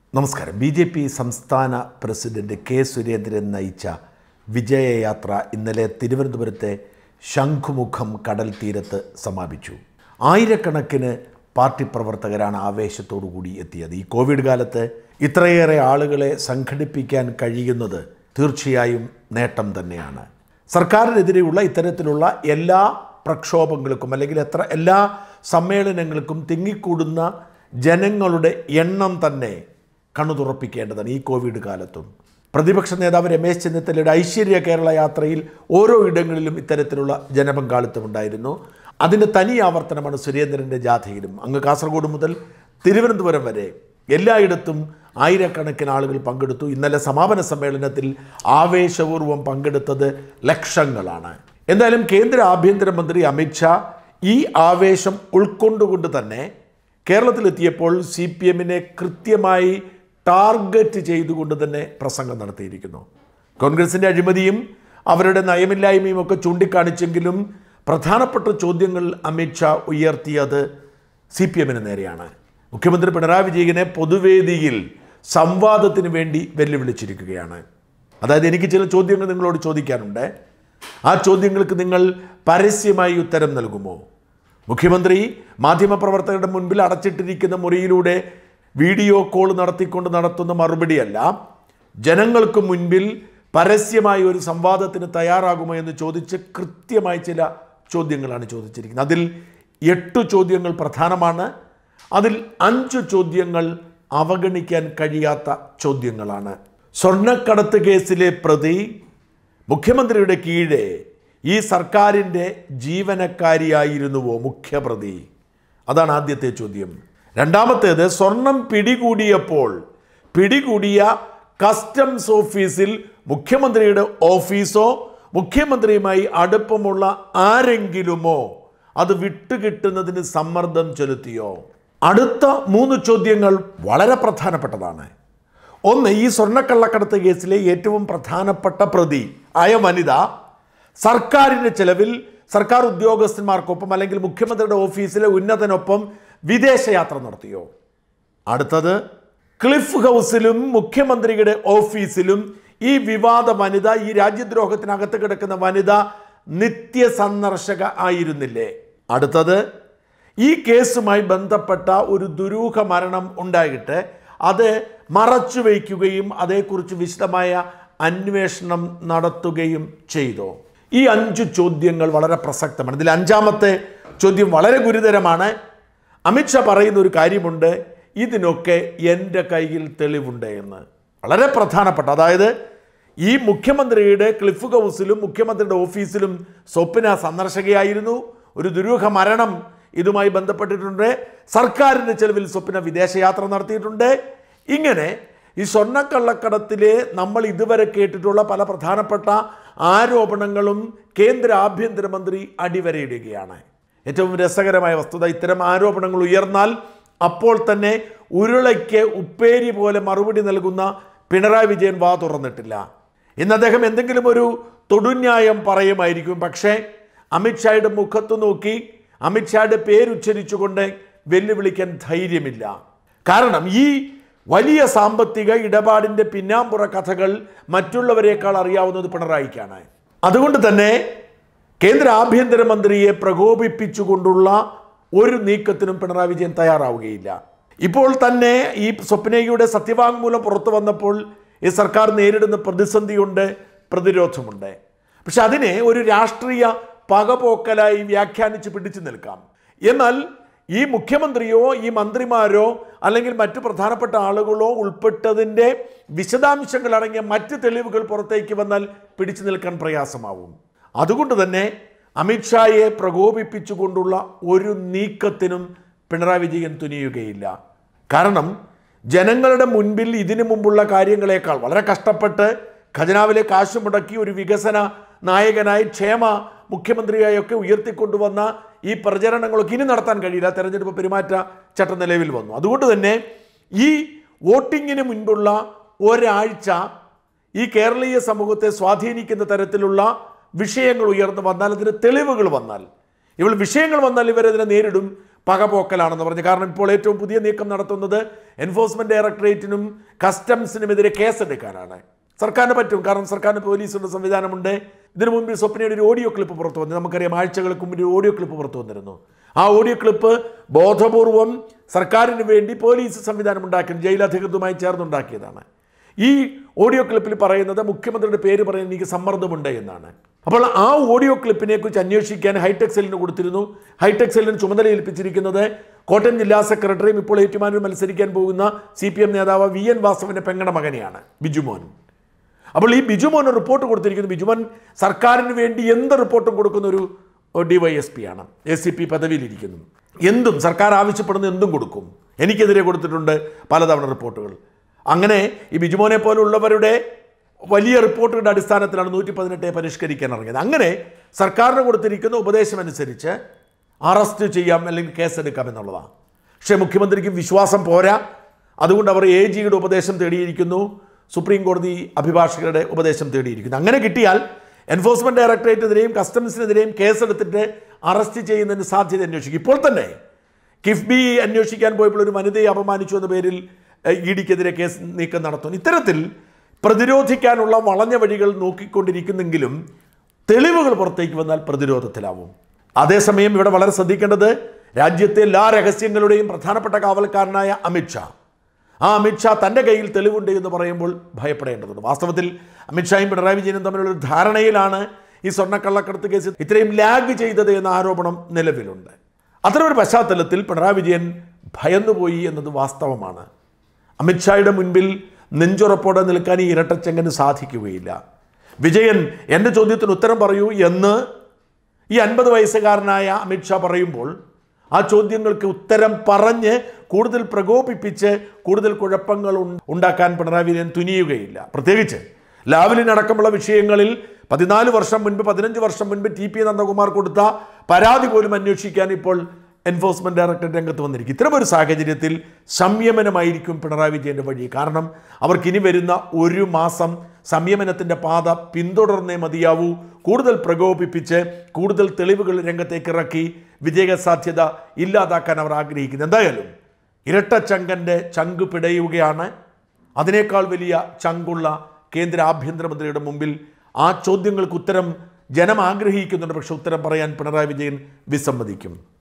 നമസ്കാരം B J P സംസ്ഥാന president K Surendran നയിച്ച വിജയയാത്ര ഇന്നലെ തിരുവനന്തപുരത്തെ ശംഖുമുഖം കടൽ തീരത്ത് സമാപിച്ചു ആയിരക്കണക്കിന് പാർട്ടി പ്രവർത്തകരാണ് ആവേശത്തോടു കൂടി എത്തിയത് ഈ കോവിഡ് കാലത്ത് ഇത്രയേറെ ആളുകളെ സംഘടിപ്പിക്കാൻ കഴിയുന്നത് തീർച്ചയായും നേട്ടം തന്നെയാണ് സർക്കാരിനെതിരെയുള്ള ഇത്തരത്തിലുള്ള എല്ലാ പ്രക്ഷോഭങ്ങൾക്കും അല്ലെങ്കിൽ എത്ര എല്ലാ സമ്മേളനങ്ങൾക്കും തിങ്ങിക്കൂടുന്ന ജനങ്ങളുടെ എണ്ണം തന്നെ കണ്ണു തുറപ്പിക്കേണ്ടതാണ് ഈ കോവിഡ് കാലത്തും പ്രതിപക്ഷ നേതാവ് രമേശ് ചെന്നിത്തലയുടെ ഐശ്വര്യ കേരള യാത്രയിൽ ഓരോ ഇടങ്ങളിലും ഇത്തരത്തിലുള്ള ജനപങ്കാളിത്തം ഉണ്ടായിരുന്നു അതിൻ്റെ തനി ആവർത്തനമാണ് സുരേന്ദ്രൻ്റെ ജാഥയിലും അങ്ങ് കാസർഗോഡ് മുതൽ തിരുവനന്തപുരം വരെ എല്ലായിടത്തും ആയിരക്കണക്കിന് ആളുകൾ പങ്കെടുത്തു ഇന്നലെ സമാപന സമ്മേളനത്തിൽ ആവേശപൂർവ്വം പങ്കെടുത്തത് ലക്ഷങ്ങളാണ് എന്തായാലും കേന്ദ്ര ആഭ്യന്തരമന്ത്രി അമിത്ഷാ ഈ ആവേശം ഉൾക്കൊണ്ടുകൊണ്ട് തന്നെ കേരളത്തിലെത്തിയപ്പോൾ സി പി എമ്മിനെ കൃത്യമായി ടാർഗറ്റ് ചെയ്തുകൊണ്ട് തന്നെ പ്രസംഗം നടത്തിയിരിക്കുന്നു കോൺഗ്രസിൻ്റെ അഴിമതിയും അവരുടെ നയമില്ലായ്മയും ഒക്കെ ചൂണ്ടിക്കാണിച്ചെങ്കിലും പ്രധാനപ്പെട്ട ചോദ്യങ്ങൾ അമിത്ഷാ ഉയർത്തിയത് സി പി എമ്മിന് നേരെയാണ് മുഖ്യമന്ത്രി പിണറായി വിജയനെ പൊതുവേദിയിൽ സംവാദത്തിന് വേണ്ടി വെല്ലുവിളിച്ചിരിക്കുകയാണ് അതായത് എനിക്ക് ചില ചോദ്യങ്ങൾ നിങ്ങളോട് ചോദിക്കാനുണ്ട് ആ ചോദ്യങ്ങൾക്ക് നിങ്ങൾ പരസ്യമായി ഉത്തരം നൽകുമോ മുഖ്യമന്ത്രി മാധ്യമപ്രവർത്തകരുടെ മുൻപിൽ അടച്ചിട്ടിരിക്കുന്ന മുറിയിലൂടെ വീഡിയോ കോൾ നടത്തിക്കൊണ്ട് നടത്തുന്ന മറുപടിയല്ല ജനങ്ങൾക്ക് മുൻപിൽ പരസ്യമായി ഒരു സംവാദത്തിന് തയ്യാറാകുമോ എന്ന് ചോദിച്ച് കൃത്യമായി ചില ചോദ്യങ്ങളാണ് ചോദിച്ചിരിക്കുന്നത് അതിൽ എട്ട് ചോദ്യങ്ങൾ പ്രധാനമാണ് അതിൽ അഞ്ച് ചോദ്യങ്ങൾ അവഗണിക്കാൻ കഴിയാത്ത ചോദ്യങ്ങളാണ് സ്വർണ്ണക്കടത്ത് കേസിലെ പ്രതി മുഖ്യമന്ത്രിയുടെ കീഴെ ഈ സർക്കാരിൻ്റെ ജീവനക്കാരിയായിരുന്നുവോ മുഖ്യപ്രതി അതാണ് ആദ്യത്തെ ചോദ്യം രണ്ടാമത്തേത് സ്വർണം പിടികൂടിയപ്പോൾ പിടികൂടിയ കസ്റ്റംസ് ഓഫീസിൽ മുഖ്യമന്ത്രിയുടെ ഓഫീസോ മുഖ്യമന്ത്രിയുമായി അടുപ്പമുള്ള ആരെങ്കിലുമോ അത് വിട്ടുകിട്ടുന്നതിന് സമ്മർദ്ദം ചെലുത്തിയോ അടുത്ത മൂന്ന് ചോദ്യങ്ങൾ വളരെ പ്രധാനപ്പെട്ടതാണ് ഒന്ന് ഈ സ്വർണ്ണക്കള്ളക്കടത്ത് കേസിലെ ഏറ്റവും പ്രധാനപ്പെട്ട പ്രതി ആയ വനിത സർക്കാരിൻ്റെ ചെലവിൽ സർക്കാർ ഉദ്യോഗസ്ഥന്മാർക്കൊപ്പം അല്ലെങ്കിൽ മുഖ്യമന്ത്രിയുടെ ഓഫീസിലെ ഉന്നതനൊപ്പം വിദേശയാത്ര നടത്തിയോ അടുത്തത് ക്ലിഫ് ഹൗസിലും മുഖ്യമന്ത്രിയുടെ ഓഫീസിലും ഈ വിവാദ വനിത ഈ രാജ്യദ്രോഹത്തിനകത്ത് കിടക്കുന്ന വനിത നിത്യ സന്ദർശക ആയിരുന്നില്ലേ അടുത്തത് ഈ കേസുമായി ബന്ധപ്പെട്ട ഒരു ദുരൂഹ മരണം ഉണ്ടായിട്ട് അത് മറച്ചു വയ്ക്കുകയും അതേക്കുറിച്ച് വിശദമായ അന്വേഷണം നടത്തുകയും ചെയ്തു ഈ അഞ്ച് ചോദ്യങ്ങൾ വളരെ പ്രസക്തമാണ് ഇതിൽ അഞ്ചാമത്തെ ചോദ്യം വളരെ ഗുരുതരമാണ് അമിത്ഷാ പറയുന്ന ഒരു കാര്യമുണ്ട് ഇതിനൊക്കെ എൻ്റെ കയ്യിൽ തെളിവുണ്ട് എന്ന് വളരെ പ്രധാനപ്പെട്ട അതായത് ഈ മുഖ്യമന്ത്രിയുടെ ക്ലിഫ് ഹൗസിലും മുഖ്യമന്ത്രിയുടെ ഓഫീസിലും സ്വപ്ന സന്ദർശകയായിരുന്നു ഒരു ദുരൂഹ മരണം ഇതുമായി ബന്ധപ്പെട്ടിട്ടുണ്ട് സർക്കാരിൻ്റെ ചെലവിൽ സ്വപ്ന വിദേശയാത്ര നടത്തിയിട്ടുണ്ട് ഇങ്ങനെ ഈ സ്വർണ്ണക്കള്ളക്കടത്തിലെ നമ്മൾ ഇതുവരെ കേട്ടിട്ടുള്ള പല പ്രധാനപ്പെട്ട ആരോപണങ്ങളും കേന്ദ്ര ആഭ്യന്തരമന്ത്രി അടിവരയിടുകയാണ് ഏറ്റവും രസകരമായ വസ്തുത ഇത്തരം ആരോപണങ്ങൾ ഉയർന്നാൽ അപ്പോൾ തന്നെ ഉരുളയ്ക്ക് ഉപ്പേരി പോലെ മറുപടി നൽകുന്ന പിണറായി വിജയൻ വാ തുറന്നിട്ടില്ല ഇന്ന് അദ്ദേഹം എന്തെങ്കിലും ഒരു തൊടുന്യായം പറയുമായിരിക്കും പക്ഷേ അമിത്ഷായുടെ മുഖത്ത് നോക്കി അമിത്ഷായുടെ പേരുച്ചരിച്ചുകൊണ്ട് വെല്ലുവിളിക്കാൻ ധൈര്യമില്ല കാരണം ഈ വലിയ സാമ്പത്തിക ഇടപാടിൻ്റെ പിന്നാമ്പുറ കഥകൾ മറ്റുള്ളവരെക്കാൾ അറിയാവുന്നത് പിണറായിക്കാണ് അതുകൊണ്ട് തന്നെ കേന്ദ്ര ആഭ്യന്തരമന്ത്രിയെ പ്രകോപിപ്പിച്ചുകൊണ്ടുള്ള ഒരു നീക്കത്തിനും പിണറായി വിജയൻ തയ്യാറാവുകയില്ല ഇപ്പോൾ തന്നെ ഈ സ്വപ്നയുടെ സത്യവാങ്മൂലം പുറത്തു വന്നപ്പോൾ ഈ സർക്കാർ നേരിടുന്ന പ്രതിസന്ധിയുണ്ട് പ്രതിരോധമുണ്ട് പക്ഷെ അതിനെ ഒരു രാഷ്ട്രീയ പകപോക്കലായി വ്യാഖ്യാനിച്ച് പിടിച്ചു നിൽക്കാം എന്നാൽ ഈ മുഖ്യമന്ത്രിയോ ഈ മന്ത്രിമാരോ അല്ലെങ്കിൽ മറ്റു പ്രധാനപ്പെട്ട ആളുകളോ ഉൾപ്പെട്ടതിൻ്റെ വിശദാംശങ്ങൾ അടങ്ങിയ മറ്റ് തെളിവുകൾ പുറത്തേക്ക് വന്നാൽ പിടിച്ചു നിൽക്കാൻ പ്രയാസമാവും അതുകൊണ്ട് തന്നെ അമിത്ഷായെ പ്രകോപിപ്പിച്ചുകൊണ്ടുള്ള ഒരു നീക്കത്തിനും പിണറായി വിജയൻ തുനിയുകയില്ല കാരണം ജനങ്ങളുടെ മുൻപിൽ ഇതിനു മുമ്പുള്ള കാര്യങ്ങളെക്കാൾ വളരെ കഷ്ടപ്പെട്ട് ഖജനാവിലെ കാശ് മുടക്കി ഒരു വികസന നായകനായി ക്ഷേമ മുഖ്യമന്ത്രിയായൊക്കെ ഉയർത്തിക്കൊണ്ടുവന്ന ഈ പ്രചരണങ്ങളൊക്കെ ഇനി നടത്താൻ കഴിയില്ല തെരഞ്ഞെടുപ്പ് പെരുമാറ്റ ചട്ടം നിലവിൽ വന്നു അതുകൊണ്ട് തന്നെ ഈ വോട്ടിങ്ങിന് മുൻപുള്ള ഒരാഴ്ച ഈ കേരളീയ സമൂഹത്തെ സ്വാധീനിക്കുന്ന തരത്തിലുള്ള വിഷയങ്ങൾ ഉയർന്നു വന്നാൽ അതിന് തെളിവുകൾ വന്നാൽ ഇവൾ വിഷയങ്ങൾ വന്നാൽ ഇവരതിനെ നേരിടും പകപോക്കലാണെന്ന് പറഞ്ഞു കാരണം ഇപ്പോൾ ഏറ്റവും പുതിയ നീക്കം നടത്തുന്നത് എൻഫോഴ്സ്മെന്റ് ഡയറക്ടറേറ്റിനും കസ്റ്റംസിനുമെതിരെ കേസെടുക്കാനാണ് സർക്കാരിന് പറ്റും കാരണം സർക്കാരിന് പോലീസുണ്ട് സംവിധാനമുണ്ട് ഇതിനു മുൻപിൽ സ്വപ്നയുടെ ഒരു ഓഡിയോ ക്ലിപ്പ് പുറത്തു വന്നു നമുക്കറിയാം ആഴ്ചകൾക്ക് മുമ്പ് ഒരു ഓഡിയോ ക്ലിപ്പ് പുറത്തു വന്നിരുന്നു ആ ഓഡിയോ ക്ലിപ്പ് ബോധപൂർവം സർക്കാരിന് വേണ്ടി പോലീസ് സംവിധാനം ഉണ്ടാക്കിയത് ജയിലധികൃതമായി ചേർന്നുണ്ടാക്കിയതാണ് ഈ ഓഡിയോ ക്ലിപ്പിൽ പറയുന്നത് മുഖ്യമന്ത്രിയുടെ പേര് പറയാൻ എനിക്ക് സമ്മർദ്ദമുണ്ട് എന്നാണ് അപ്പോൾ ആ ഓഡിയോ ക്ലിപ്പിനെ കുറിച്ച് അന്വേഷിക്കാൻ ഹൈടെക് സെല്ലിന് കൊടുത്തിരുന്നു ഹൈടെക് സെല്ലിന് ചുമതല ഏൽപ്പിച്ചിരിക്കുന്നത് കോട്ടയം ജില്ലാ സെക്രട്ടറിയും ഇപ്പോൾ ഏറ്റുമാനൂർ മത്സരിക്കാൻ പോകുന്ന സി പി എം നേതാവ് വി എൻ വാസവന്റെ പെങ്ങട മകനെയാണ് ബിജുമോൻ അപ്പോൾ ഈ ബിജുമോൻ ഒരു റിപ്പോർട്ട് കൊടുത്തിരിക്കുന്നു ബിജുമോൻ സർക്കാരിന് വേണ്ടി എന്ത് റിപ്പോർട്ടും കൊടുക്കുന്ന ഒരു ഡിവൈഎസ് പി ആണ് എ സി പി പദവിയിലിരിക്കുന്നു എന്തും സർക്കാർ ആവശ്യപ്പെടുന്ന എന്തും കൊടുക്കും എനിക്കെതിരെ കൊടുത്തിട്ടുണ്ട് പലതവണ റിപ്പോർട്ടുകൾ അങ്ങനെ ഈ ബിജുമോനെ പോലുള്ളവരുടെ വലിയ റിപ്പോർട്ടുകളുടെ അടിസ്ഥാനത്തിലാണ് നൂറ്റി പതിനെട്ടെ പരിഷ്കരിക്കാൻ ഇറങ്ങിയത് അങ്ങനെ സർക്കാരിന് കൊടുത്തിരിക്കുന്ന ഉപദേശമനുസരിച്ച് അറസ്റ്റ് ചെയ്യാം അല്ലെങ്കിൽ കേസെടുക്കാം എന്നുള്ളതാണ് പക്ഷേ മുഖ്യമന്ത്രിക്ക് വിശ്വാസം പോരാ അതുകൊണ്ട് അവർ എ ജിയുടെ ഉപദേശം തേടിയിരിക്കുന്നു സുപ്രീം കോടതി അഭിഭാഷകരുടെ ഉപദേശം തേടിയിരിക്കുന്നു അങ്ങനെ കിട്ടിയാൽ എൻഫോഴ്സ്മെന്റ് ഡയറക്ടറേറ്റിനെതിരെയും കസ്റ്റംസിനെതിരെയും കേസെടുത്തിട്ട് അറസ്റ്റ് ചെയ്യുന്നതിന് സാധ്യത അന്വേഷിക്കും ഇപ്പോൾ തന്നെ കിഫ്ബി അന്വേഷിക്കാൻ പോയപ്പോൾ ഒരു വനിതയെ അപമാനിച്ചു എന്ന പേരിൽ ഇ ഡിക്കെതിരെ കേസ് നീക്കം നടത്തുന്നു ഇത്തരത്തിൽ പ്രതിരോധിക്കാനുള്ള വളഞ്ഞ വഴികൾ നോക്കിക്കൊണ്ടിരിക്കുന്നെങ്കിലും തെളിവുകൾ പുറത്തേക്ക് വന്നാൽ പ്രതിരോധത്തിലാവും അതേസമയം ഇവിടെ വളരെ ശ്രദ്ധിക്കേണ്ടത് രാജ്യത്തെ എല്ലാ രഹസ്യങ്ങളുടെയും പ്രധാനപ്പെട്ട കാവൽക്കാരനായ അമിത്ഷാ ആ അമിത്ഷാ തൻ്റെ കയ്യിൽ തെളിവുണ്ട് എന്ന് പറയുമ്പോൾ ഭയപ്പെടേണ്ടതുണ്ട് വാസ്തവത്തിൽ അമിത്ഷായും പിണറായി വിജയനും തമ്മിലുള്ള ഒരു ധാരണയിലാണ് ഈ സ്വർണ്ണക്കള്ളക്കടത്ത് കേസ് ഇത്രയും ലാഗ് ചെയ്തത് എന്ന ആരോപണം നിലവിലുണ്ട് അത്തരമൊരു പശ്ചാത്തലത്തിൽ പിണറായി വിജയൻ ഭയന്നുപോയി എന്നത് വാസ്തവമാണ് അമിത്ഷായുടെ മുൻപിൽ നെഞ്ചുറപ്പോടെ നിൽക്കാൻ ഈ ഇരട്ടച്ചെങ്കന് സാധിക്കുകയില്ല വിജയൻ എൻ്റെ ചോദ്യത്തിന് ഉത്തരം പറയൂ എന്ന് ഈ അൻപത് വയസ്സുകാരനായ അമിത്ഷാ പറയുമ്പോൾ ആ ചോദ്യങ്ങൾക്ക് ഉത്തരം പറഞ്ഞ് കൂടുതൽ പ്രകോപിപ്പിച്ച് കൂടുതൽ കുഴപ്പങ്ങൾ ഉൺ- ഉണ്ടാക്കാൻ പിണറായി വിജയൻ തുനിയുകയില്ല പ്രത്യേകിച്ച് ലാവലിനടക്കമുള്ള വിഷയങ്ങളിൽ പതിനാല് വർഷം മുൻപ് പതിനഞ്ച് വർഷം മുൻപ് ടി പി നന്ദകുമാർ കൊടുത്ത പരാതി പോലും അന്വേഷിക്കാൻ ഇപ്പോൾ എൻഫോഴ്സ്മെന്റ് ഡയറക്ടറേറ്റ് രംഗത്ത് വന്നിരിക്കും ഇത്തരമൊരു സാഹചര്യത്തിൽ സംയമനമായിരിക്കും പിണറായി വിജയന്റെ വഴി കാരണം അവർക്കിനി വരുന്ന ഒരു മാസം സംയമനത്തിന്റെ പാത പിന്തുടർന്നേ മതിയാവൂ കൂടുതൽ പ്രകോപിപ്പിച്ച് കൂടുതൽ തെളിവുകൾ രംഗത്തേക്ക് ഇറക്കി വിജയ സാധ്യത ഇല്ലാതാക്കാൻ അവർ ആഗ്രഹിക്കുന്നു എന്തായാലും ഇരട്ടച്ചങ്കന്റെ ചങ്ക് പിടയുകയാണ് അതിനേക്കാൾ വലിയ ചങ്കുള്ള കേന്ദ്ര ആഭ്യന്തരമന്ത്രിയുടെ മുമ്പിൽ ആ ചോദ്യങ്ങൾക്ക് ഉത്തരം ജനം ആഗ്രഹിക്കുന്നുണ്ട് പക്ഷെ ഉത്തരം പറയാൻ പിണറായി വിജയൻ വിസമ്മതിക്കും